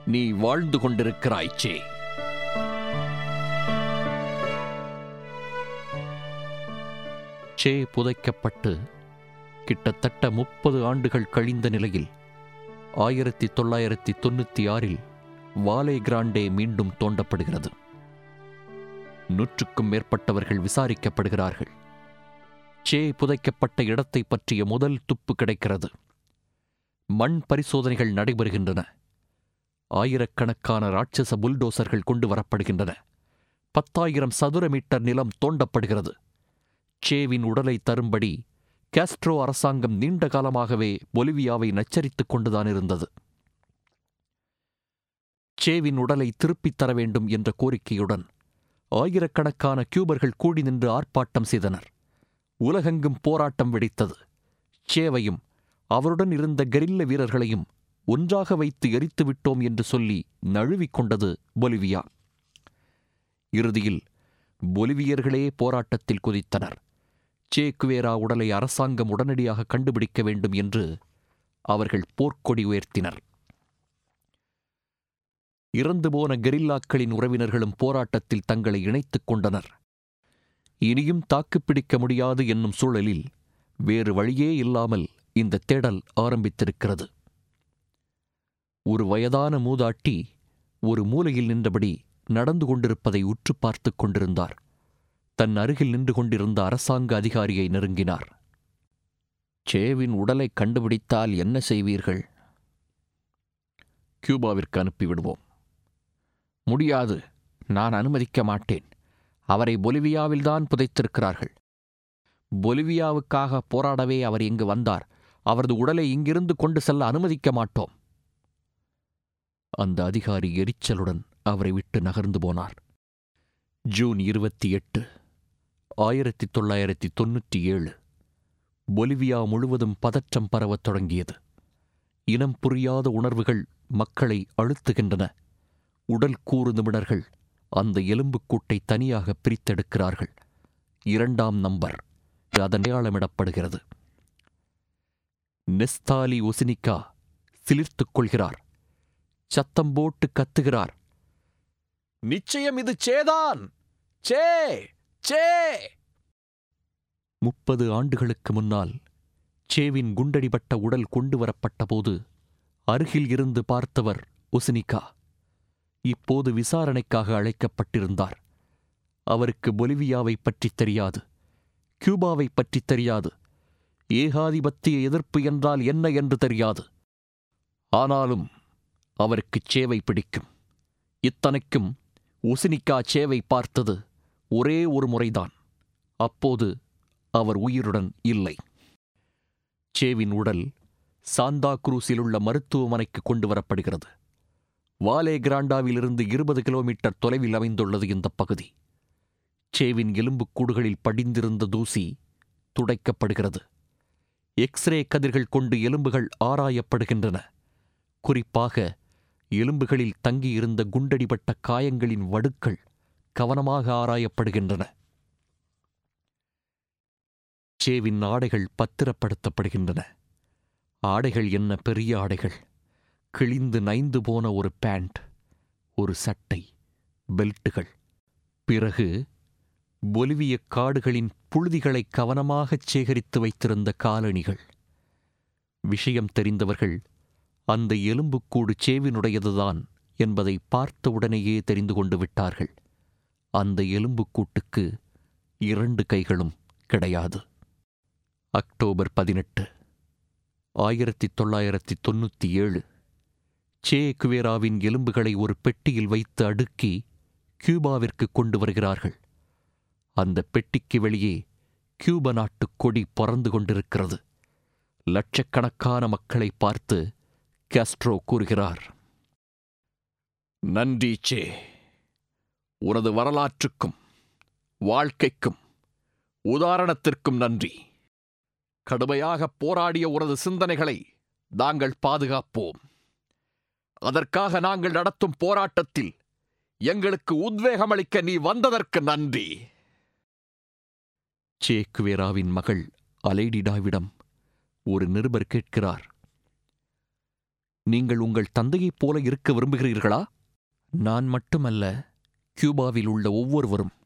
நீ வாழ்ந்து கொண்டிருக்கிறாய் சே சே புதைக்கப்பட்டு கிட்டத்தட்ட முப்பது ஆண்டுகள் கழிந்த நிலையில் ஆயிரத்தி தொள்ளாயிரத்தி தொண்ணூற்றி ஆறில் வாலே கிராண்டே மீண்டும் தோண்டப்படுகிறது நூற்றுக்கும் மேற்பட்டவர்கள் விசாரிக்கப்படுகிறார்கள் சே புதைக்கப்பட்ட இடத்தை பற்றிய முதல் துப்பு கிடைக்கிறது மண் பரிசோதனைகள் நடைபெறுகின்றன ஆயிரக்கணக்கான ராட்சச புல்டோசர்கள் கொண்டு வரப்படுகின்றன பத்தாயிரம் சதுர மீட்டர் நிலம் தோண்டப்படுகிறது சேவின் உடலை தரும்படி காஸ்ட்ரோ அரசாங்கம் நீண்ட காலமாகவே பொலிவியாவை நச்சரித்துக் கொண்டுதான் இருந்தது சேவின் உடலை திருப்பித் தர வேண்டும் என்ற கோரிக்கையுடன் ஆயிரக்கணக்கான கியூபர்கள் கூடி நின்று ஆர்ப்பாட்டம் செய்தனர் உலகெங்கும் போராட்டம் வெடித்தது சேவையும் அவருடன் இருந்த கெரில்ல வீரர்களையும் ஒன்றாக வைத்து எரித்து விட்டோம் என்று சொல்லி நழுவிக் கொண்டது பொலிவியா இறுதியில் பொலிவியர்களே போராட்டத்தில் குதித்தனர் சே குவேரா உடலை அரசாங்கம் உடனடியாக கண்டுபிடிக்க வேண்டும் என்று அவர்கள் போர்க்கொடி உயர்த்தினர் இறந்து போன கெரில்லாக்களின் உறவினர்களும் போராட்டத்தில் தங்களை இணைத்துக் கொண்டனர் இனியும் தாக்குப்பிடிக்க முடியாது என்னும் சூழலில் வேறு வழியே இல்லாமல் இந்த தேடல் ஆரம்பித்திருக்கிறது ஒரு வயதான மூதாட்டி ஒரு மூலையில் நின்றபடி நடந்து கொண்டிருப்பதை உற்று பார்த்துக் கொண்டிருந்தார் தன் அருகில் நின்று கொண்டிருந்த அரசாங்க அதிகாரியை நெருங்கினார் சேவின் உடலை கண்டுபிடித்தால் என்ன செய்வீர்கள் கியூபாவிற்கு அனுப்பிவிடுவோம் முடியாது நான் அனுமதிக்க மாட்டேன் அவரை பொலிவியாவில்தான் புதைத்திருக்கிறார்கள் பொலிவியாவுக்காக போராடவே அவர் இங்கு வந்தார் அவரது உடலை இங்கிருந்து கொண்டு செல்ல அனுமதிக்க மாட்டோம் அந்த அதிகாரி எரிச்சலுடன் அவரை விட்டு நகர்ந்து போனார் ஜூன் இருபத்தி எட்டு ஆயிரத்தி தொள்ளாயிரத்தி தொன்னூற்றி ஏழு பொலிவியா முழுவதும் பதற்றம் பரவத் தொடங்கியது இனம் புரியாத உணர்வுகள் மக்களை அழுத்துகின்றன உடல் கூறு நிபுணர்கள் அந்த எலும்புக்கூட்டை தனியாக பிரித்தெடுக்கிறார்கள் இரண்டாம் நம்பர் அதன் அடையாளமிடப்படுகிறது நெஸ்தாலி ஒசினிகா சிலிர்த்துக் கொள்கிறார் சத்தம் போட்டு கத்துகிறார் நிச்சயம் இது சேதான் சே சே முப்பது ஆண்டுகளுக்கு முன்னால் சேவின் குண்டடிபட்ட உடல் கொண்டு வரப்பட்டபோது அருகில் இருந்து பார்த்தவர் ஒசினிகா இப்போது விசாரணைக்காக அழைக்கப்பட்டிருந்தார் அவருக்கு பொலிவியாவை பற்றி தெரியாது கியூபாவை பற்றி தெரியாது ஏகாதிபத்திய எதிர்ப்பு என்றால் என்ன என்று தெரியாது ஆனாலும் அவருக்கு சேவை பிடிக்கும் இத்தனைக்கும் ஒசினிக்கா சேவை பார்த்தது ஒரே ஒரு முறைதான் அப்போது அவர் உயிருடன் இல்லை சேவின் உடல் சாந்தா குரூஸில் உள்ள மருத்துவமனைக்கு கொண்டு வரப்படுகிறது வாலே கிராண்டாவிலிருந்து இருபது கிலோமீட்டர் தொலைவில் அமைந்துள்ளது இந்த பகுதி சேவின் எலும்புக்கூடுகளில் படிந்திருந்த தூசி துடைக்கப்படுகிறது எக்ஸ்ரே கதிர்கள் கொண்டு எலும்புகள் ஆராயப்படுகின்றன குறிப்பாக எலும்புகளில் தங்கியிருந்த குண்டடிபட்ட காயங்களின் வடுக்கள் கவனமாக ஆராயப்படுகின்றன சேவின் ஆடைகள் பத்திரப்படுத்தப்படுகின்றன ஆடைகள் என்ன பெரிய ஆடைகள் கிழிந்து நைந்து போன ஒரு பேண்ட் ஒரு சட்டை பெல்ட்டுகள் பிறகு பொலிவிய காடுகளின் புழுதிகளை கவனமாகச் சேகரித்து வைத்திருந்த காலணிகள் விஷயம் தெரிந்தவர்கள் அந்த எலும்புக்கூடு சேவினுடையதுதான் என்பதை பார்த்தவுடனேயே தெரிந்து கொண்டு விட்டார்கள் அந்த எலும்புக்கூட்டுக்கு இரண்டு கைகளும் கிடையாது அக்டோபர் பதினெட்டு ஆயிரத்தி தொள்ளாயிரத்தி தொண்ணூற்றி ஏழு சே குவேராவின் எலும்புகளை ஒரு பெட்டியில் வைத்து அடுக்கி கியூபாவிற்கு கொண்டு வருகிறார்கள் அந்த பெட்டிக்கு வெளியே கியூப நாட்டுக் கொடி பறந்து கொண்டிருக்கிறது லட்சக்கணக்கான மக்களை பார்த்து காஸ்ட்ரோ கூறுகிறார் நன்றி சே உனது வரலாற்றுக்கும் வாழ்க்கைக்கும் உதாரணத்திற்கும் நன்றி கடுமையாக போராடிய உனது சிந்தனைகளை நாங்கள் பாதுகாப்போம் அதற்காக நாங்கள் நடத்தும் போராட்டத்தில் எங்களுக்கு உத்வேகமளிக்க நீ வந்ததற்கு நன்றி சேக்குவேராவின் மகள் அலைடிடாவிடம் ஒரு நிருபர் கேட்கிறார் நீங்கள் உங்கள் தந்தையைப் போல இருக்க விரும்புகிறீர்களா நான் மட்டுமல்ல கியூபாவில் உள்ள ஒவ்வொருவரும்